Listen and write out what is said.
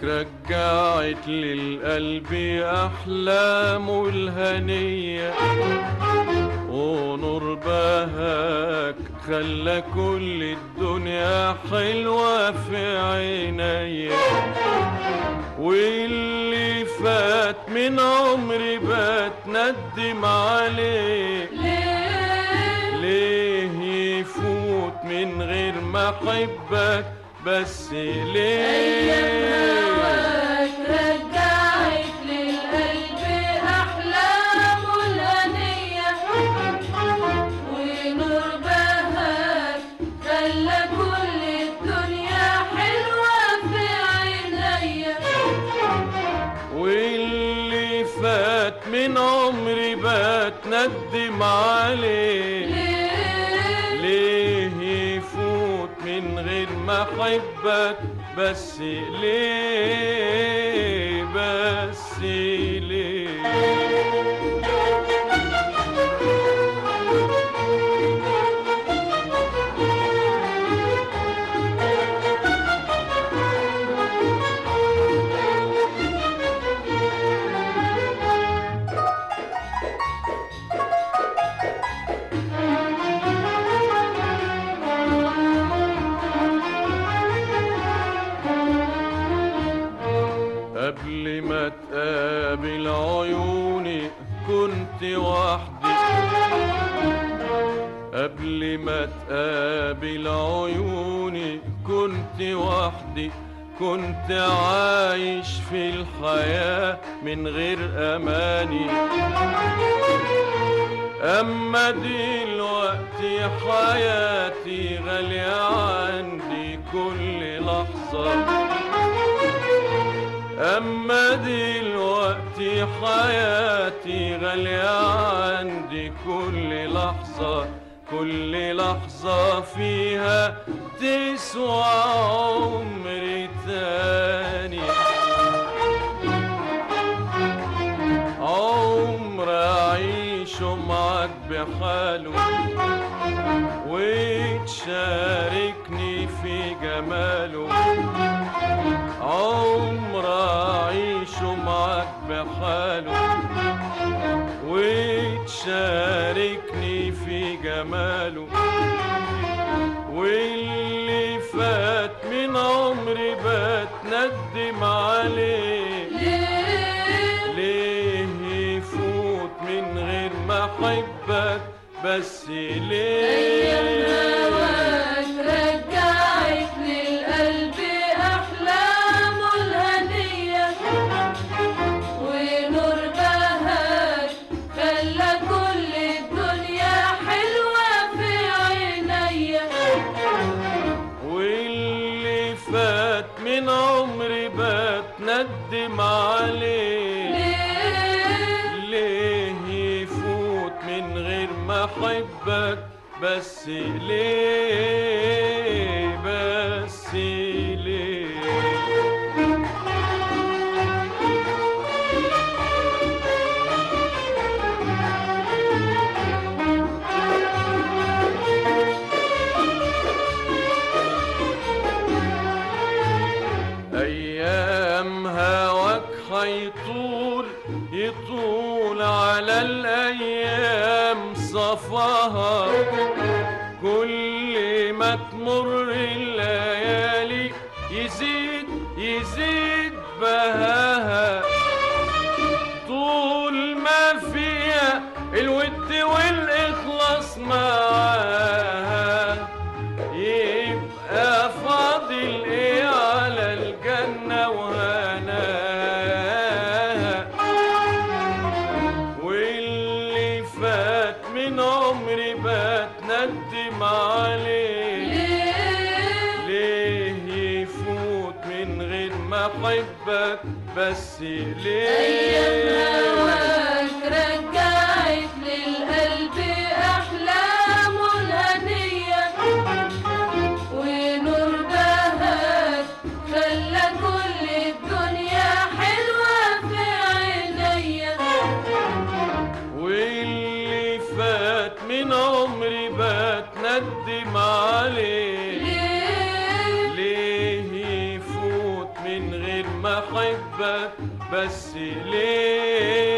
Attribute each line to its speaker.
Speaker 1: رجعت للقلب أحلامه الهنية ونور بهاك خلى كل الدنيا حلوة في عينيا واللي فات من عمري بتندم عليه
Speaker 2: ليه
Speaker 1: ليه يفوت من غير ما احبك بس ليه
Speaker 2: هواك رجعت للقلب أحلامه الهنية ونور بهاك خلى كل الدنيا حلوة في عينيا
Speaker 1: واللي فات من عمري بتندم عليه
Speaker 2: ليه
Speaker 1: ليه يفوت من غير ما احبك بس ليه بس ليه قبل ما تقابل عيوني كنت وحدي قبل ما تقابل عيوني كنت وحدي كنت عايش في الحياة من غير أماني أما دلوقتي حياتي غالية عندي كل لحظة أما دلوقتي حياتي غالية عندي كل لحظة كل لحظة فيها تسوى عمري تاني عمر أعيشه معاك بحاله وتشاركني في جماله عمر أعيشه معاك بحاله وتشاركني في جماله واللي فات من عمري بتندم عليه
Speaker 2: ليه
Speaker 1: ليه يفوت من غير ما احبك بس ليه
Speaker 2: هواك رجعت للقلب أحلامه الهنية ونور بهاك خلى كل الدنيا حلوة في عينيا
Speaker 1: واللي فات من عمري بتندم عليه
Speaker 2: ليه
Speaker 1: ليه يفوت من غير ما احبك بس ليه بس ليه أيام هواك هيطول يطول على الأيام صفاها كل ما تمر الليالي يزيد يزيد بهاها طول ما فيها الود والإخلاص معاها يبقى فاضل ايه على الجنة وهناها واللي فات من عمري بتندم عليه
Speaker 2: ليه
Speaker 1: ليه يفوت من غير ما احبك بس
Speaker 2: أيام
Speaker 1: ليه
Speaker 2: هواك رجعت للقلب أحلامه الهنية ونور بهاك خلى كل الدنيا حلوة في عينيا
Speaker 1: واللي فات من عمري بتندم عليه
Speaker 2: ليه
Speaker 1: ليه يفوت من غير ما بحبك بس ليه